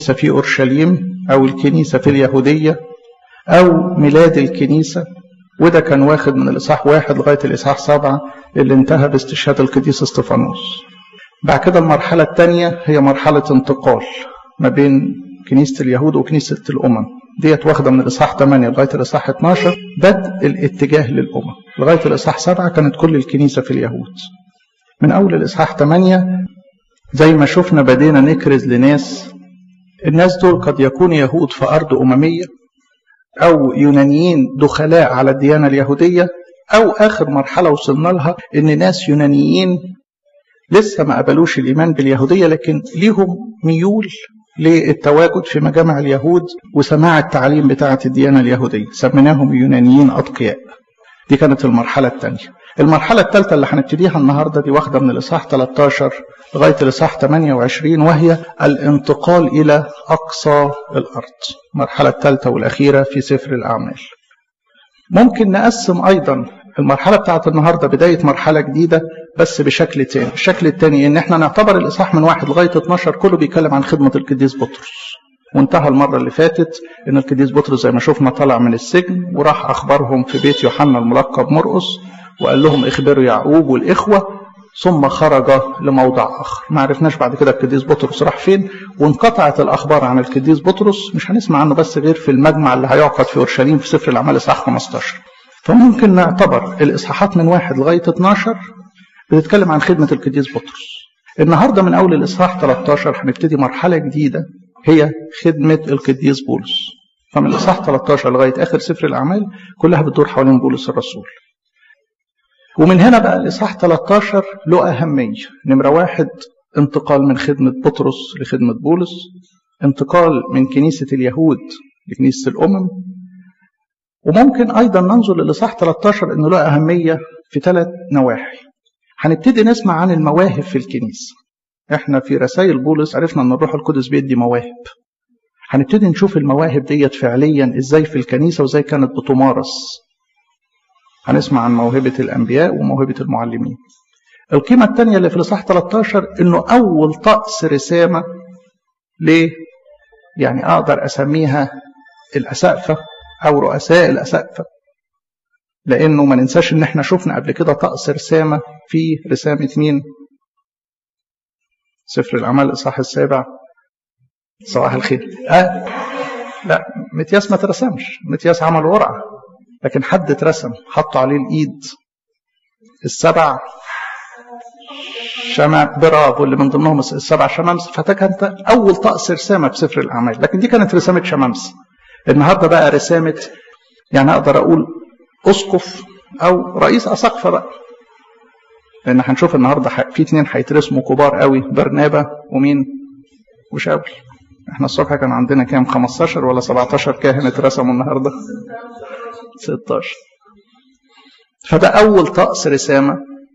في أورشليم أو الكنيسة في اليهودية أو ميلاد الكنيسة وده كان واخد من الإصحاح واحد لغاية الإصحاح سبعة اللي انتهى باستشهاد القديس استفانوس بعد كده المرحلة الثانية هي مرحلة انتقال ما بين كنيسة اليهود وكنيسة الأمم ديت واخدة من الإصحاح 8 لغاية الإصحاح 12 بدء الاتجاه للأمم لغاية الإصحاح 7 كانت كل الكنيسة في اليهود من أول الإصحاح 8 زي ما شفنا بدينا نكرز لناس الناس دول قد يكونوا يهود في أرض أممية أو يونانيين دخلاء على الديانة اليهودية أو آخر مرحلة وصلنا لها إن ناس يونانيين لسه ما قبلوش الإيمان باليهودية لكن ليهم ميول للتواجد في مجامع اليهود وسماع التعليم بتاعة الديانة اليهودية سميناهم يونانيين أتقياء دي كانت المرحلة الثانية المرحلة الثالثة اللي هنبتديها النهاردة دي واخدة من الإصحاح 13 لغاية الإصحاح 28 وهي الانتقال إلى أقصى الأرض المرحلة الثالثة والأخيرة في سفر الأعمال ممكن نقسم أيضا المرحلة بتاعت النهاردة بداية مرحلة جديدة بس بشكل تاني الشكل التاني إن إحنا نعتبر الإصحاح من واحد لغاية 12 كله بيتكلم عن خدمة القديس بطرس وانتهى المرة اللي فاتت إن القديس بطرس زي ما شفنا طلع من السجن وراح أخبرهم في بيت يوحنا الملقب مرقس وقال لهم اخبروا يعقوب والإخوة ثم خرج لموضع آخر ما عرفناش بعد كده القديس بطرس راح فين وانقطعت الأخبار عن القديس بطرس مش هنسمع عنه بس غير في المجمع اللي هيعقد في أورشليم في سفر الأعمال إصحاح 15 فممكن نعتبر الإصحاحات من واحد لغاية 12 بتتكلم عن خدمة القديس بطرس النهاردة من أول الإصحاح 13 هنبتدي مرحلة جديدة هي خدمة القديس بولس فمن الإصحاح 13 لغاية آخر سفر الأعمال كلها بتدور حوالين بولس الرسول ومن هنا بقى الإصحاح 13 له أهمية نمرة واحد انتقال من خدمة بطرس لخدمة بولس انتقال من كنيسة اليهود لكنيسة الأمم وممكن أيضا ننظر للإصحاح 13 أنه له أهمية في ثلاث نواحي هنبتدي نسمع عن المواهب في الكنيسة احنا في رسائل بولس عرفنا ان الروح القدس بيدي مواهب هنبتدي نشوف المواهب ديت فعليا ازاي في الكنيسة وازاي كانت بتمارس هنسمع عن موهبة الأنبياء وموهبة المعلمين القيمة الثانية اللي في الإصحاح 13 إنه أول طقس رسامة ليه؟ يعني أقدر أسميها الأسقفة أو رؤساء الأسقفة لأنه ما ننساش إن إحنا شفنا قبل كده طقس رسامة في رسامة مين؟ سفر الأعمال الإصحاح السابع صباح الخير آه لا متياس ما ترسمش متياس عمل ورقة لكن حد اترسم حطوا عليه الإيد السبع شمع برافو اللي من ضمنهم السبع شمامس فده كانت أول طقس رسامة في سفر الأعمال لكن دي كانت رسامة شمامس النهارده بقى رسامة يعني أقدر أقول أسقف أو رئيس أساقفة بقى لأن هنشوف النهارده في اتنين هيترسموا كبار قوي برنابا ومين وشاول احنا الصبح كان عندنا كام 15 ولا 17 كاهن اترسموا النهارده 16 فده أول طقس رسامة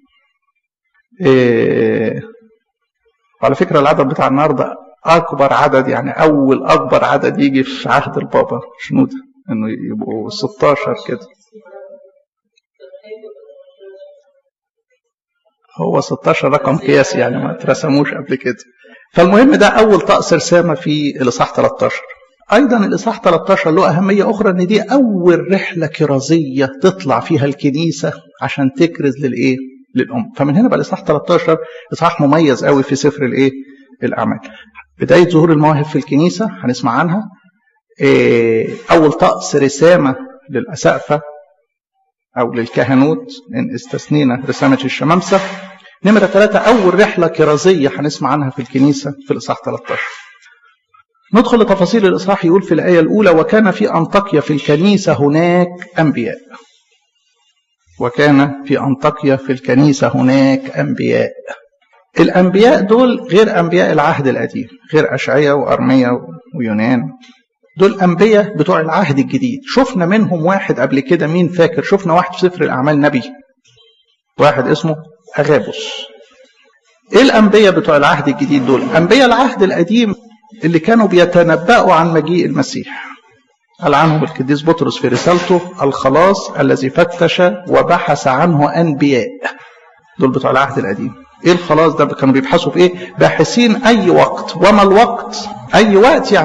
إيه وعلى فكرة العدد بتاع النهارده أكبر عدد يعني أول أكبر عدد يجي في عهد البابا شنودة إنه يبقوا 16 كده هو 16 رقم قياسي يعني ما اترسموش قبل كده فالمهم ده أول طقس رسامة في الإصحاح 13 أيضا الإصحاح 13 له أهمية أخرى إن دي أول رحلة كرازية تطلع فيها الكنيسة عشان تكرز للإيه؟ للأم فمن هنا بقى الإصحاح 13 إصحاح مميز قوي في سفر الإيه؟ الأعمال بداية ظهور المواهب في الكنيسة هنسمع عنها إيه أول طقس رسامة للأسقفة أو للكهنوت إن استثنينا رسامة الشمامسة نمرة ثلاثة أول رحلة كرازية هنسمع عنها في الكنيسة في الإصحاح 13 ندخل لتفاصيل الإصحاح يقول في الآية الأولى وكان في أنطاكيا في الكنيسة هناك أنبياء وكان في أنطاكيا في الكنيسة هناك أنبياء الأنبياء دول غير أنبياء العهد القديم غير أشعية وأرمية ويونان دول أنبياء بتوع العهد الجديد شفنا منهم واحد قبل كده مين فاكر شفنا واحد في سفر الأعمال نبي واحد اسمه أغابوس إيه الأنبياء بتوع العهد الجديد دول أنبياء العهد القديم اللي كانوا بيتنبأوا عن مجيء المسيح قال عنهم القديس بطرس في رسالته الخلاص الذي فتش وبحث عنه أنبياء دول بتوع العهد القديم ايه الخلاص ده كانوا بيبحثوا في ايه باحثين اي وقت وما الوقت اي وقت يعني